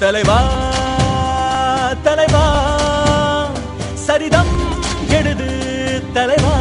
தலைவா தலைவா சரிதம் எழுது தலைவா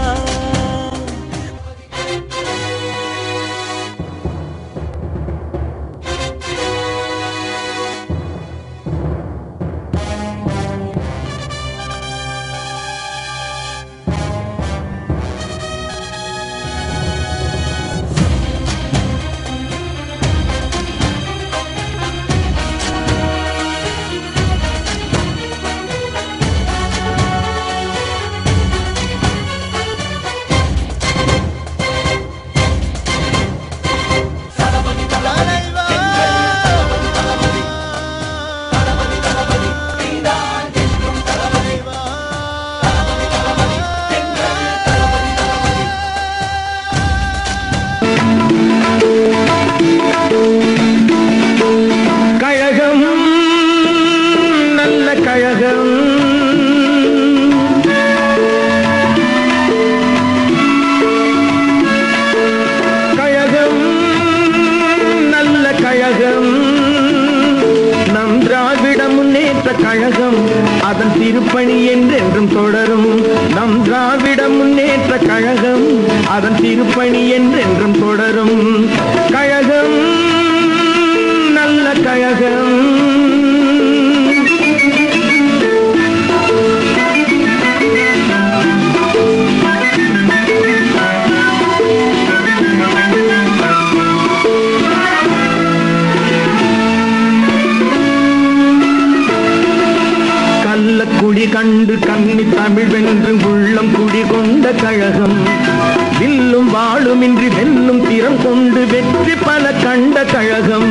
கழகம் நல்ல கழகம் கழகம் நல்ல கழகம் நம் திராவிட முன்னேற்ற கழகம் அதன் திருப்பணி என்றென்றும் தொடரும் நம் திராவிட முன்னேற்ற கழகம் அதன் திருப்பணி என்றென்றும் தொடரும் கழகம் நல்ல கழகம் கள்ளக்குடி கண்டு கன்னி தமிழ் வென்று உள்ளம் குடி கொண்ட கழகம் வில்லும் வாழுமின்றி வெல்லும் திறம் கொண்டு வெற்றி பல கண்ட கழகம்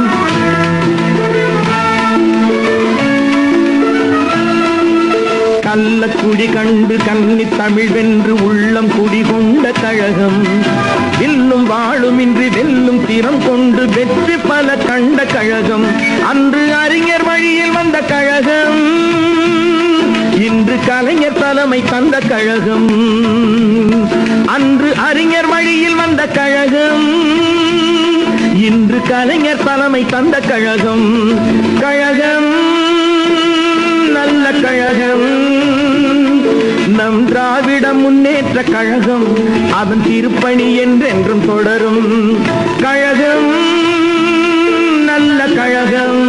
கள்ளக்குடி கண்டு கன்னி தமிழ் வென்று உள்ளம் குடி கொண்ட கழகம் வில்லும் வாழுமின்றி வெல்லும் திறம் கொண்டு வெற்றி பல கண்ட கழகம் அன்று அறிஞர் வழியில் வந்த கழகம் இன்று கலைஞர் தலைமை தந்த கழகம் அன்று அறிஞர் வழியில் வந்த கழகம் இன்று கலைஞர் தலைமை தந்த கழகம் கழகம் நல்ல கழகம் நம் திராவிட முன்னேற்ற கழகம் அதன் திருப்பணி என்றென்றும் தொடரும் கழகம் நல்ல கழகம்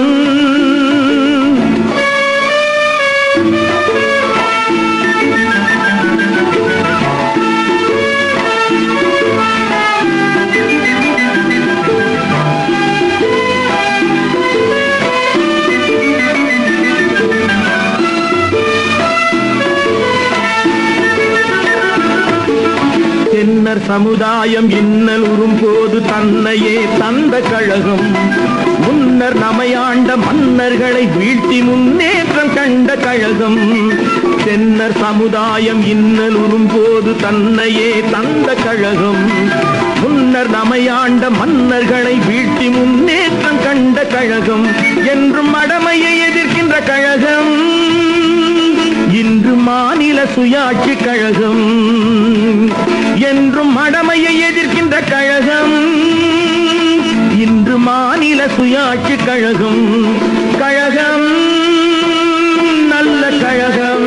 தென்னர் சமுதாயம் இன்னல் உறும்போது தன்னையே தந்த கழகம் முன்னர் நமையாண்ட மன்னர்களை வீழ்த்தி முன்னேற்றம் கண்ட கழகம் தென்னர் சமுதாயம் இன்னல் உறும்போது தன்னையே தந்த கழகம் முன்னர் நமையாண்ட மன்னர்களை வீழ்த்தி முன்னேற்றம் கண்ட கழகம் என்றும் மடமையை எதிர்க்கின்ற கழகம் இன்று மாநில சுயாட்சி கழகம் என்றும் மடமையை எதிர்க்கின்ற கழகம் இன்று மாநில சுயாட்சி கழகம் கழகம் நல்ல கழகம்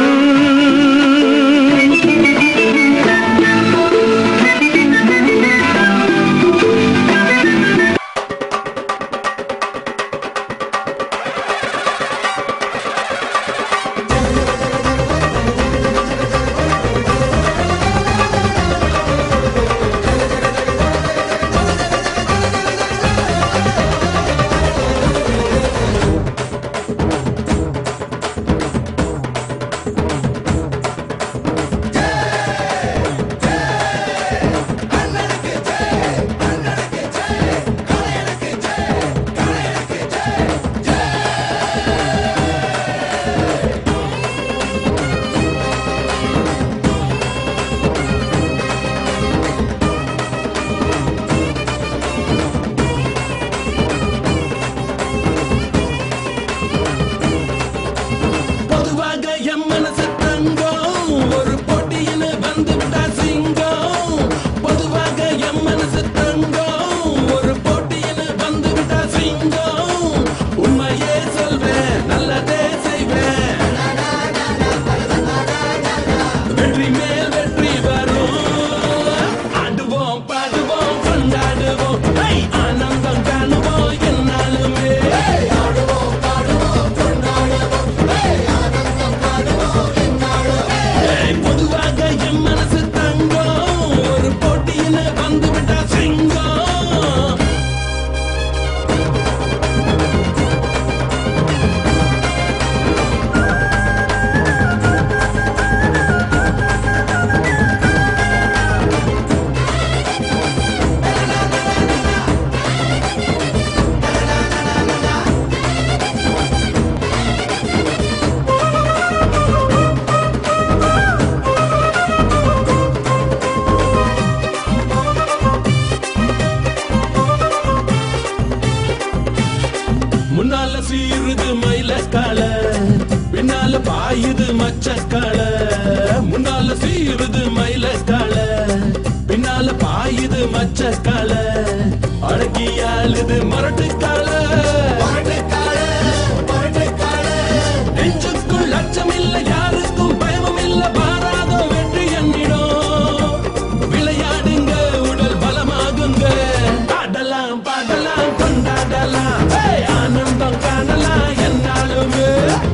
வெற்றி மேல் வெற்றி வரும் ஆடுவோம் பாடுவோம் கொண்டாடுவோம் ஹை! ஆனந்தம் காணுவோம் என்னாலுமே ஏய், பொதுவாக என் மனசு தங்கம் ஒரு போட்டியில வந்து விட்டா சிங்கம் முன்னால சீருது மயிலக்கால பின்னால பாயுது மச்சக்கால முன்னால சீருது மயிலக்கால பின்னால பாயுது மச்சக்கால அடக்கி ஆளுது மரட்டுக்கால நெஞ்சுக்குள் அச்சம் இல்ல யாருக்கும் பயமும் இல்ல பாராத வெற்றி என்னிடம் விளையாடுங்க உடல் பலமாகுங்க ஆடலாம் பாடலாம் கொண்டாடலாம் ஏய், ஆனந்தம் காணலாம் என்னாலுமே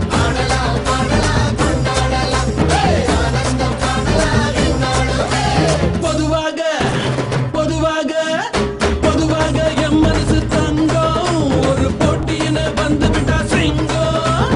பொதுவாக பொதுவாக பொதுவாக எம் மனசு தங்கம் ஒரு போட்டியின வந்து விட்டா சிங்கம்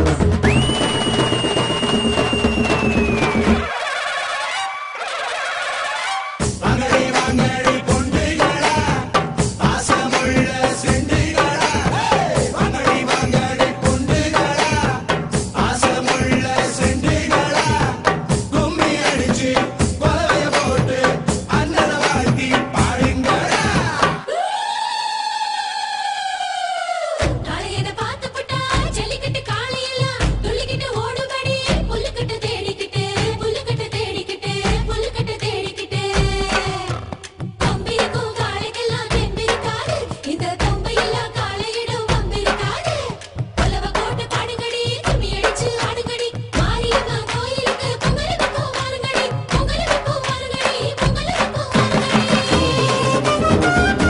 காளையன பார்த்து புட்டா ஜல்லிக்கட்டு காளையெல்லாம் துள்ளிக்கிட்டு ஓடுபடி புல்லுக்கட்டு தேடிக்கிட்டு புல்லுக்கட்டு தேடிக்கிட்டு புல்லுக்கட்டு தேடிக்கிட்டு கம்பிருக்கும் காளைக்கெல்லாம் தெம்பிருக்காது இந்த கம்பையெல்லாம் காளையிடும் வம்பிருக்காது பலவ கோட்டு பாடுங்கடி கும்மி அடிச்சு ஆடுங்கடி மாரியம்மா கோயிலுக்கு பொங்கலுக்கு வாருங்கடி பொங்கலுக்கு வாருங்கடி பொங்கலுக்கு வாருங்கடி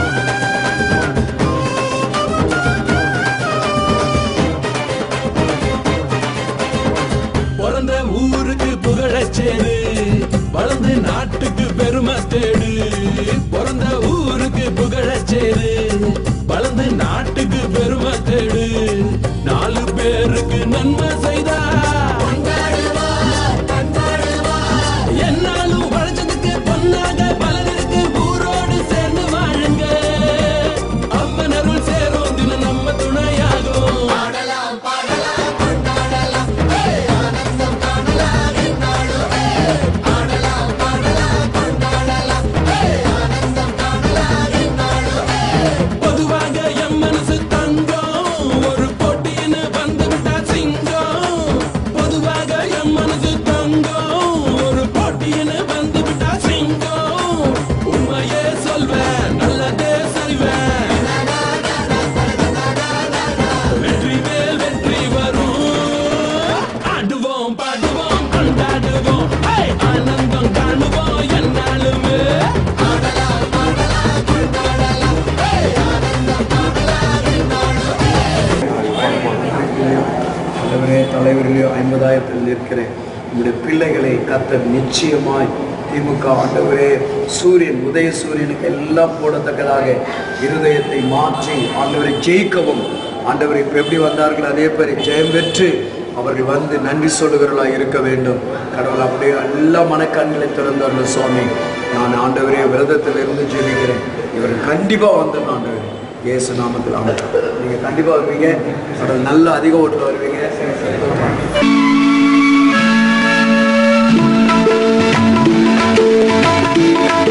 பிறந்த ஊருக்கு புகழச்சேரு வளர்ந்து நாட்டுக்கு பெருமை தேடு பிறந்த ஊருக்கு புகழச்சேரு வளர்ந்து நாட்டுக்கு பெருமை தேடு நாலு பேருக்கு நன்மை செய்தா என்னாலும் உழைச்சதுக்கு பொன்னாக பலருக்கு ஊரோடு சேர்ந்து வாழுங்க அம்மன் அருள் சேரும் தினம் நம்ம துணையாகும் பொதுவாக எம் மனசு தங்கம் ஒரு போட்டின்னு வந்து விட்டா சிங்கம் பொதுவாக எம் மனசு தங்கம் ஒரு போட்டின்னு வந்து விட்டா சிங்கம் உண்மையே சொல்வேன் நல்லதே செய்வேன் வெற்றி மேல் வெற்றி வரும் ஆடுவோம் பாடுவோம் கொண்டாடுவோம் ஹே! ஆனந்தம் காணுவோம் என்னாலுமே தலைவரே தலைவர்களையோ ஐம்பதாயிரத்தில் இருக்கிற உங்களுடைய பிள்ளைகளை கத்தர் நிச்சயமாய் திமுக ஆண்டவரே சூரியன் உதய சூரியனுக்கு எல்லாம் போடத்தக்கதாக இருதயத்தை மாற்றி ஆண்டவரை ஜெயிக்கவும் ஆண்டவரை இப்போ எப்படி வந்தார்கள் அதே மாதிரி ஜெயம் பெற்று அவர்கள் வந்து நன்றி சொல்லுகிறவர்களாக இருக்க வேண்டும் கடவுள் அப்படியே எல்லா மனக்கண்களை திறந்தார்கள் சுவாமி நான் ஆண்டவரே விரதத்தில் இருந்து ஜெபிக்கிறேன் இவர்கள் கண்டிப்பாக வந்துடணும் ஆண்டவரே இயேசு நாமத்தில் ஆமாம் நீங்கள் கண்டிப்பாக வருவீங்க கடவுள் நல்ல அதிக ஓட்டில் வருவீங்க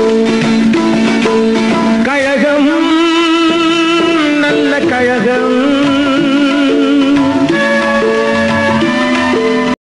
கழகம் நல்ல கழகம்